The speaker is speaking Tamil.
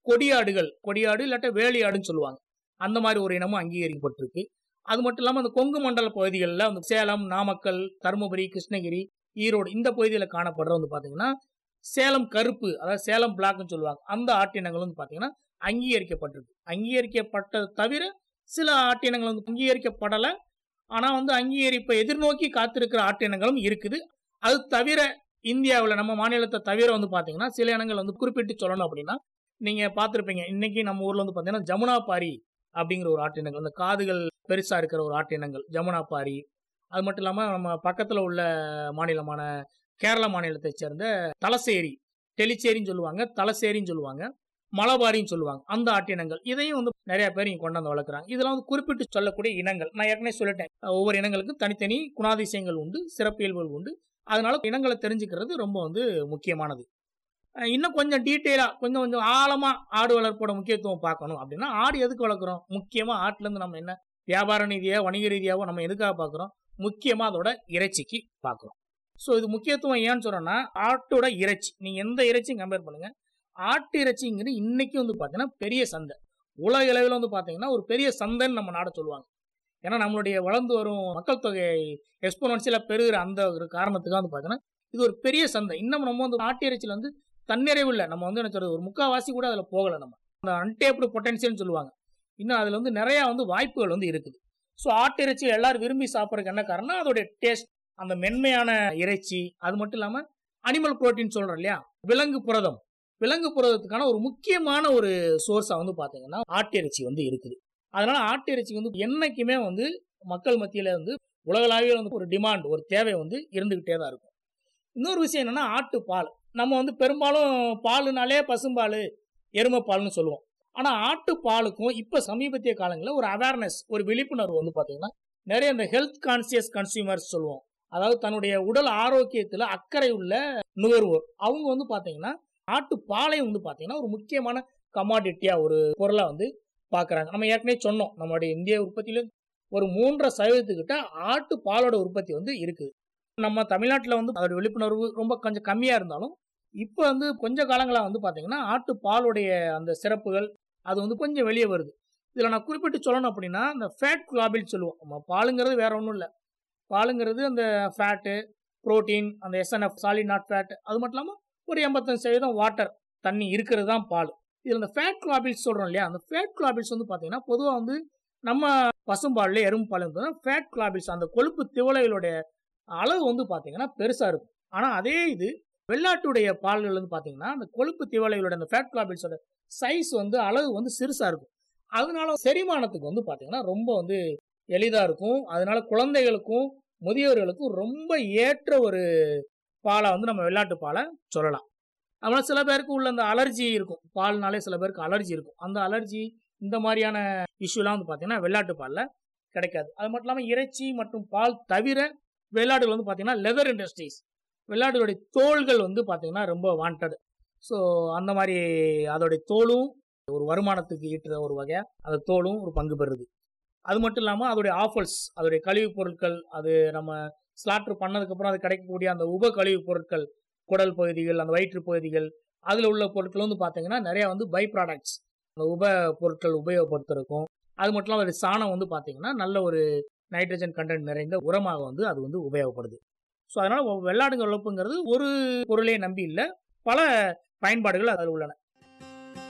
கொடியாடுகள் கொடியாடு இல்லாட்ட வேலியாடுன்னு சொல்லுவாங்க அந்த மாதிரி ஒரு இனமும் அங்கீகரிக்கப்பட்டிருக்கு அது மட்டும் இல்லாமல் அந்த கொங்கு மண்டல பகுதிகளில் வந்து சேலம் நாமக்கல் தருமபுரி கிருஷ்ணகிரி ஈரோடு இந்த பகுதியில் காணப்படுற வந்து பார்த்தீங்கன்னா சேலம் கருப்பு அதாவது சேலம் பிளாக்னு சொல்லுவாங்க அந்த ஆட்டினங்கள் வந்து பார்த்தீங்கன்னா அங்கீகரிக்கப்பட்டிருக்கு அங்கீகரிக்கப்பட்டது தவிர சில ஆட்டினங்கள் வந்து அங்கீகரிக்கப்படலை ஆனால் வந்து அங்கீகரிப்பை எதிர்நோக்கி காத்திருக்கிற ஆட்டினங்களும் இருக்குது அது தவிர இந்தியாவில் நம்ம மாநிலத்தை தவிர வந்து பார்த்தீங்கன்னா சில இனங்கள் வந்து குறிப்பிட்டு சொல்லணும் அப்படின்னா நீங்கள் பார்த்துருப்பீங்க இன்னைக்கு நம்ம ஊரில் வந்து பார்த்தீங்கன்னா ஜமுனா பாரி அப்படிங்கிற ஒரு ஆட்டினங்கள் அந்த காதுகள் பெருசாக இருக்கிற ஒரு ஆட்டினங்கள் ஜமுனா பாரி அது மட்டும் இல்லாமல் நம்ம பக்கத்தில் உள்ள மாநிலமான கேரள மாநிலத்தை சேர்ந்த தலசேரி டெலிச்சேரின்னு சொல்லுவாங்க தலசேரின்னு சொல்லுவாங்க மலபாரின்னு சொல்லுவாங்க அந்த ஆட்டினங்கள் இதையும் வந்து நிறைய பேர் இங்கே கொண்டு வந்து வளர்க்குறாங்க இதெல்லாம் வந்து குறிப்பிட்டு சொல்லக்கூடிய இனங்கள் நான் ஏற்கனவே சொல்லிட்டேன் ஒவ்வொரு இனங்களுக்கும் தனித்தனி குணாதிசயங்கள் உண்டு சிறப்பியல்புகள் உண்டு அதனால இனங்களை தெரிஞ்சுக்கிறது ரொம்ப வந்து முக்கியமானது அஹ் இன்னும் கொஞ்சம் டீட்டெயிலாக கொஞ்சம் கொஞ்சம் ஆழமாக ஆடு வளர்ப்போட முக்கியத்துவம் பார்க்கணும் அப்படின்னா ஆடு எதுக்கு வளர்க்குறோம் முக்கியமாக ஆட்டுலேருந்து நம்ம என்ன வியாபார ரீதியாக வணிக ரீதியாகவும் நம்ம எதுக்காக பார்க்குறோம் முக்கியமாக அதோட இறைச்சிக்கு பார்க்குறோம் ஸோ இது முக்கியத்துவம் ஏன்னு சொல்கிறோன்னா ஆட்டோட இறைச்சி நீங்கள் எந்த இறைச்சியும் கம்பேர் பண்ணுங்கள் ஆட்டு இறைச்சிங்கிறது இன்னைக்கு வந்து பார்த்தீங்கன்னா பெரிய சந்தை உலக அளவில் வந்து பார்த்தீங்கன்னா ஒரு பெரிய சந்தைன்னு நம்ம நாட சொல்லுவாங்க ஏன்னா நம்மளுடைய வளர்ந்து வரும் மக்கள் தொகை எக்ஸ்போனன்சியலாக பெருகிற அந்த ஒரு காரணத்துக்காக வந்து பார்த்தீங்கன்னா இது ஒரு பெரிய சந்தை இன்னும் நம்ம வந்து ஆட்டு இறைச்சியில் வந்து தன்னிறைவு இல்லை நம்ம வந்து என்ன சொல்றது ஒரு முக்கால்வாசி கூட அதில் போகலை நம்ம அந்த அன்டேப்டு பொட்டன்ஷியல்னு சொல்லுவாங்க இன்னும் அதில் வந்து நிறையா வந்து வாய்ப்புகள் வந்து இருக்குது ஸோ ஆட்டு இறைச்சி எல்லாரும் விரும்பி சாப்பிட்றதுக்கு என்ன காரணம் அதோடைய டேஸ்ட் அந்த மென்மையான இறைச்சி அது மட்டும் இல்லாமல் அனிமல் புரோட்டீன் சொல்கிறோம் இல்லையா விலங்கு புரதம் விலங்கு புரதத்துக்கான ஒரு முக்கியமான ஒரு சோர்ஸாக வந்து பார்த்தீங்கன்னா ஆட்டு இறைச்சி வந்து இருக்குது அதனால ஆட்டு இறைச்சி வந்து என்னைக்குமே வந்து மக்கள் மத்தியில் வந்து உலகளாவிய வந்து ஒரு டிமாண்ட் ஒரு தேவை வந்து இருந்துக்கிட்டே தான் இருக்கும் இன்னொரு விஷயம் என்னன்னா ஆட்டு பால் நம்ம வந்து பெரும்பாலும் பாலுனாலே பசும்பால் எருமைப்பால்னு சொல்லுவோம் ஆனால் ஆட்டு பாலுக்கும் இப்போ சமீபத்திய காலங்களில் ஒரு அவேர்னஸ் ஒரு விழிப்புணர்வு வந்து பார்த்தீங்கன்னா நிறைய இந்த ஹெல்த் கான்சியஸ் கன்சியூமர்ஸ் சொல்லுவோம் அதாவது தன்னுடைய உடல் ஆரோக்கியத்தில் அக்கறை உள்ள நுகர்வோர் அவங்க வந்து பார்த்தீங்கன்னா ஆட்டு பாலை வந்து பார்த்தீங்கன்னா ஒரு முக்கியமான கமாடிட்டியாக ஒரு பொருளாக வந்து பார்க்குறாங்க நம்ம ஏற்கனவே சொன்னோம் நம்மளுடைய இந்திய உற்பத்தியில ஒரு மூன்றரை சதவீதத்துக்கிட்ட ஆட்டு பாலோட உற்பத்தி வந்து இருக்குது நம்ம தமிழ்நாட்டில் வந்து அதோட விழிப்புணர்வு ரொம்ப கொஞ்சம் கம்மியாக இருந்தாலும் இப்போ வந்து கொஞ்ச காலங்களாக வந்து பார்த்தீங்கன்னா ஆட்டு பாலுடைய அந்த சிறப்புகள் அது வந்து கொஞ்சம் வெளியே வருது இதில் நான் குறிப்பிட்டு சொல்லணும் அப்படின்னா இந்த ஃபேட் குளாபில் சொல்லுவோம் நம்ம பாலுங்கிறது வேற ஒன்றும் இல்லை பாலுங்கிறது அந்த ஃபேட்டு புரோட்டீன் அந்த எஸ்என்எஃப் சாலிட் நாட் ஃபேட் அது மட்டும் இல்லாமல் ஒரு எண்பத்தஞ்சு சதவீதம் வாட்டர் தண்ணி இருக்கிறது தான் பால் இதில் இந்த ஃபேட் குளாபில்ஸ் சொல்கிறோம் இல்லையா அந்த ஃபேட் குளாபில்ஸ் வந்து பார்த்தீங்கன்னா பொதுவாக வந்து நம்ம பசும்பாலில் எறும்பு பால் வந்து ஃபேட் குளாபில்ஸ் அந்த கொழுப்பு திவலைகளுடைய அளவு வந்து பார்த்தீங்கன்னா பெருசாக இருக்கும் ஆனால் அதே இது வெள்ளாட்டுடைய பால்கள் வந்து பார்த்தீங்கன்னா அந்த கொழுப்பு திவலைகளோட அந்த ஃபேட் குளாபில்ஸோட சைஸ் வந்து அளவு வந்து சிறுசாக இருக்கும் அதனால செரிமானத்துக்கு வந்து பார்த்தீங்கன்னா ரொம்ப வந்து எளிதாக இருக்கும் அதனால குழந்தைகளுக்கும் முதியோர்களுக்கும் ரொம்ப ஏற்ற ஒரு பாலை வந்து நம்ம வெள்ளாட்டு பாலை சொல்லலாம் அதனால சில பேருக்கு உள்ள அந்த அலர்ஜி இருக்கும் பால்னாலே சில பேருக்கு அலர்ஜி இருக்கும் அந்த அலர்ஜி இந்த மாதிரியான இஷ்யூலாம் வந்து பார்த்தீங்கன்னா வெள்ளாட்டு பாலில் கிடைக்காது அது மட்டும் இல்லாமல் இறைச்சி மற்றும் பால் தவிர வெள்ளாடுகள் வந்து பார்த்தீங்கன்னா லெதர் இண்டஸ்ட்ரீஸ் வெள்ளாடுகளுடைய தோள்கள் வந்து பார்த்தீங்கன்னா ரொம்ப வாண்டட் ஸோ அந்த மாதிரி அதோடைய தோலும் ஒரு வருமானத்துக்கு ஈட்டுற ஒரு வகையாக அந்த தோலும் ஒரு பங்கு பெறுது அது மட்டும் இல்லாமல் அதோடைய ஆஃபல்ஸ் அதோடைய கழிவுப் பொருட்கள் அது நம்ம ஸ்லாட்ரு பண்ணதுக்கப்புறம் அது கிடைக்கக்கூடிய அந்த உப கழிவுப் பொருட்கள் குடல் பகுதிகள் அந்த வயிற்று பகுதிகள் அதில் உள்ள பொருட்கள் வந்து பார்த்தீங்கன்னா நிறையா வந்து பை ப்ராடக்ட்ஸ் அந்த உப பொருட்கள் உபயோகப்படுத்துறதுக்கும் அது மட்டும் இல்லாமல் அதோடைய சாணம் வந்து பார்த்தீங்கன்னா நல்ல ஒரு நைட்ரஜன் கண்டென்ட் நிறைந்த உரமாக வந்து அது வந்து உபயோகப்படுது ஸோ அதனால் வெள்ளாடுங்க வளர்ப்புங்கிறது ஒரு பொருளை நம்பி இல்லை பல பயன்பாடுகள் அதில் உள்ளன